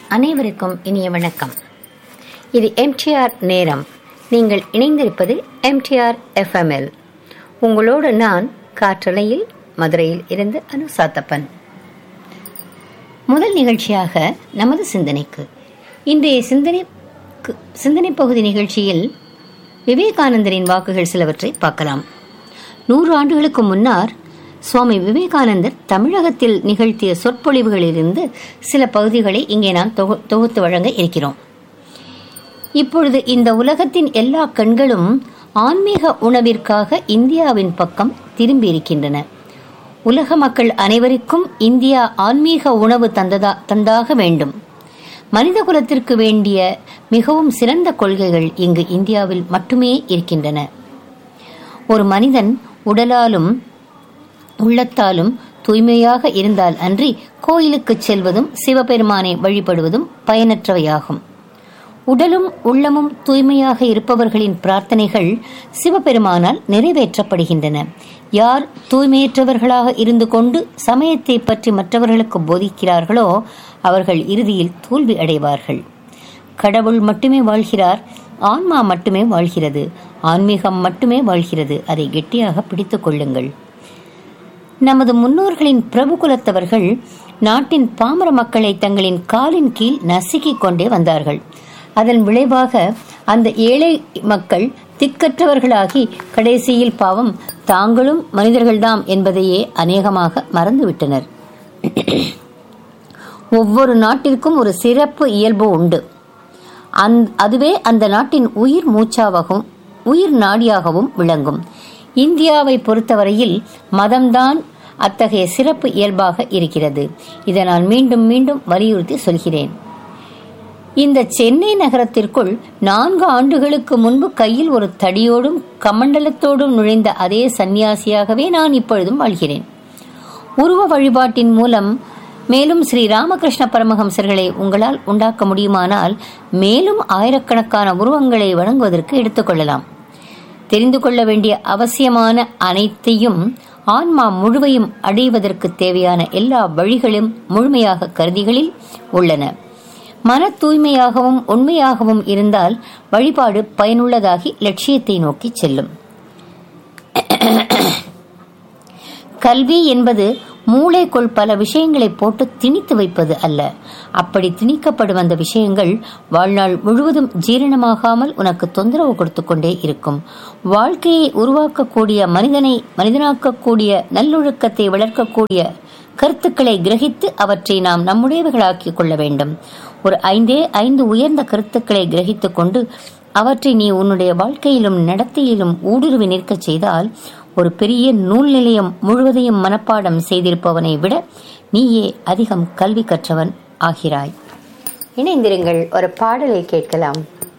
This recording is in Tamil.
அனைவருக்கும் இனிய வணக்கம் இது எம்டிஆர் நேரம் நீங்கள் இணைந்திருப்பது எம்டிஆர் எஃப்எம்எல் உங்களோடு நான் காற்றலையில் மதுரையில் இருந்து அனு சாத்தப்பன் முதல் நிகழ்ச்சியாக நமது சிந்தனைக்கு இன்றைய சிந்தனை சிந்தனை பகுதி நிகழ்ச்சியில் விவேகானந்தரின் வாக்குகள் சிலவற்றை பார்க்கலாம் நூறு ஆண்டுகளுக்கு முன்னர் சுவாமி விவேகானந்தர் தமிழகத்தில் நிகழ்த்திய சொற்பொழிவுகளிலிருந்து சில பகுதிகளை இங்கே நான் தொகு தொகுத்து வழங்க இருக்கிறோம் இப்பொழுது இந்த உலகத்தின் எல்லா கண்களும் ஆன்மீக உணவிற்காக இந்தியாவின் பக்கம் திரும்பி இருக்கின்றன உலக மக்கள் அனைவருக்கும் இந்தியா ஆன்மீக உணவு தந்ததா தந்தாக வேண்டும் மனித குலத்திற்கு வேண்டிய மிகவும் சிறந்த கொள்கைகள் இங்கு இந்தியாவில் மட்டுமே இருக்கின்றன ஒரு மனிதன் உடலாலும் உள்ளத்தாலும் தூய்மையாக இருந்தால் அன்றி கோயிலுக்கு செல்வதும் சிவபெருமானை வழிபடுவதும் பயனற்றவையாகும் உடலும் உள்ளமும் தூய்மையாக இருப்பவர்களின் பிரார்த்தனைகள் சிவபெருமானால் நிறைவேற்றப்படுகின்றன யார் தூய்மையற்றவர்களாக இருந்து கொண்டு சமயத்தை பற்றி மற்றவர்களுக்கு போதிக்கிறார்களோ அவர்கள் இறுதியில் தோல்வி அடைவார்கள் கடவுள் மட்டுமே வாழ்கிறார் ஆன்மா மட்டுமே வாழ்கிறது ஆன்மீகம் மட்டுமே வாழ்கிறது அதை கெட்டியாக பிடித்துக் கொள்ளுங்கள் நமது முன்னோர்களின் பிரபுகுலத்தவர்கள் நாட்டின் பாமர மக்களை தங்களின் காலின் கீழ் நசுக்கிக் கொண்டே வந்தார்கள் அதன் விளைவாக அந்த ஏழை மக்கள் திக்கற்றவர்களாகி கடைசியில் பாவம் தாங்களும் மனிதர்கள்தாம் என்பதையே அநேகமாக மறந்துவிட்டனர் ஒவ்வொரு நாட்டிற்கும் ஒரு சிறப்பு இயல்பு உண்டு அந் அதுவே அந்த நாட்டின் உயிர் மூச்சாகவும் உயிர் நாடியாகவும் விளங்கும் இந்தியாவை பொறுத்தவரையில் மதம்தான் அத்தகைய சிறப்பு இயல்பாக இருக்கிறது இதை நான் மீண்டும் மீண்டும் வலியுறுத்தி சொல்கிறேன் இந்த சென்னை நகரத்திற்குள் நான்கு ஆண்டுகளுக்கு முன்பு கையில் ஒரு தடியோடும் கமண்டலத்தோடும் நுழைந்த அதே சந்நியாசியாகவே நான் இப்பொழுதும் வாழ்கிறேன் உருவ வழிபாட்டின் மூலம் மேலும் ஸ்ரீ ராமகிருஷ்ண பரமஹம்சர்களை உங்களால் உண்டாக்க முடியுமானால் மேலும் ஆயிரக்கணக்கான உருவங்களை வழங்குவதற்கு எடுத்துக்கொள்ளலாம் தெரிந்து கொள்ள வேண்டிய அவசியமான அனைத்தையும் ஆன்மா முழுவையும் அடைவதற்கு தேவையான எல்லா வழிகளும் முழுமையாக கருதிகளில் உள்ளன மன தூய்மையாகவும் உண்மையாகவும் இருந்தால் வழிபாடு பயனுள்ளதாகி லட்சியத்தை நோக்கி செல்லும் கல்வி என்பது மூளைக்குள் பல விஷயங்களை போட்டு திணித்து வைப்பது அல்ல அப்படி திணிக்கப்படும் அந்த விஷயங்கள் வாழ்நாள் முழுவதும் ஜீரணமாகாமல் உனக்கு தொந்தரவு கொடுத்து கொண்டே இருக்கும் வாழ்க்கையை உருவாக்கக்கூடிய மனிதனை மனிதனாக்கக்கூடிய நல்லொழுக்கத்தை வளர்க்கக்கூடிய கருத்துக்களை கிரகித்து அவற்றை நாம் நம்முடையவர்களாக்கிக் கொள்ள வேண்டும் ஒரு ஐந்தே ஐந்து உயர்ந்த கருத்துக்களை கிரகித்துக் கொண்டு அவற்றை நீ உன்னுடைய வாழ்க்கையிலும் நடத்தையிலும் ஊடுருவி நிற்கச் செய்தால் ஒரு பெரிய நூல் நிலையம் முழுவதையும் மனப்பாடம் செய்திருப்பவனை விட நீயே அதிகம் கல்வி கற்றவன் ஆகிறாய் இணைந்திருங்கள் ஒரு பாடலை கேட்கலாம்